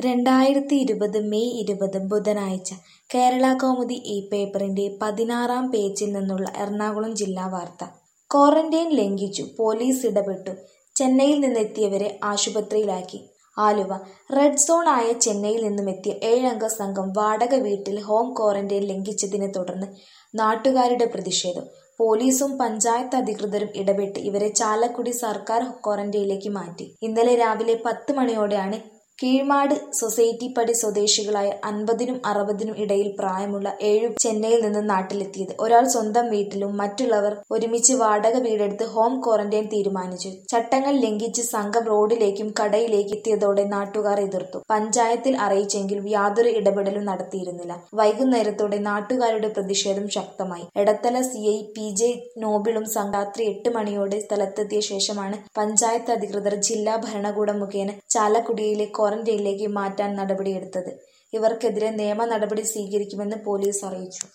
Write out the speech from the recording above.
രണ്ടായിരത്തി ഇരുപത് മെയ് ഇരുപത് ബുധനാഴ്ച കേരളകൗമുദി ഈ പേപ്പറിന്റെ പതിനാറാം പേജിൽ നിന്നുള്ള എറണാകുളം ജില്ലാ വാർത്ത ക്വാറന്റൈൻ ലംഘിച്ചു പോലീസ് ഇടപെട്ടു ചെന്നൈയിൽ നിന്നെത്തിയവരെ ആശുപത്രിയിലാക്കി ആലുവ റെഡ് സോൺ ആയ ചെന്നൈയിൽ നിന്നുമെത്തിയ ഏഴംഗ സംഘം വാടക വീട്ടിൽ ഹോം ക്വാറന്റൈൻ ലംഘിച്ചതിനെ തുടർന്ന് നാട്ടുകാരുടെ പ്രതിഷേധം പോലീസും പഞ്ചായത്ത് അധികൃതരും ഇടപെട്ട് ഇവരെ ചാലക്കുടി സർക്കാർ ക്വാറന്റൈനിലേക്ക് മാറ്റി ഇന്നലെ രാവിലെ പത്ത് മണിയോടെയാണ് കീഴ്മാട് സൊസൈറ്റി പടി സ്വദേശികളായ അൻപതിനും അറുപതിനും ഇടയിൽ പ്രായമുള്ള ഏഴു ചെന്നൈയിൽ നിന്ന് നാട്ടിലെത്തിയത് ഒരാൾ സ്വന്തം വീട്ടിലും മറ്റുള്ളവർ ഒരുമിച്ച് വാടക വീടെടുത്ത് ഹോം ക്വാറന്റൈൻ തീരുമാനിച്ചു ചട്ടങ്ങൾ ലംഘിച്ച് സംഘം റോഡിലേക്കും കടയിലേക്ക് എത്തിയതോടെ നാട്ടുകാർ എതിർത്തു പഞ്ചായത്തിൽ അറിയിച്ചെങ്കിലും യാതൊരു ഇടപെടലും നടത്തിയിരുന്നില്ല വൈകുന്നേരത്തോടെ നാട്ടുകാരുടെ പ്രതിഷേധം ശക്തമായി Edathala C I P J നോബിളും സംഘം രാത്രി എട്ട് മണിയോടെ സ്ഥലത്തെത്തിയ ശേഷമാണ് പഞ്ചായത്ത് അധികൃതർ ജില്ലാ ഭരണകൂടം മുഖേന ചാലക്കുടിയിലെ ക്വാറന്റൈനിലേക്ക് മാറ്റാൻ നടപടിയെടുത്തത് ഇവർക്കെതിരെ നിയമ നടപടി സ്വീകരിക്കുമെന്ന് പോലീസ് അറിയിച്ചു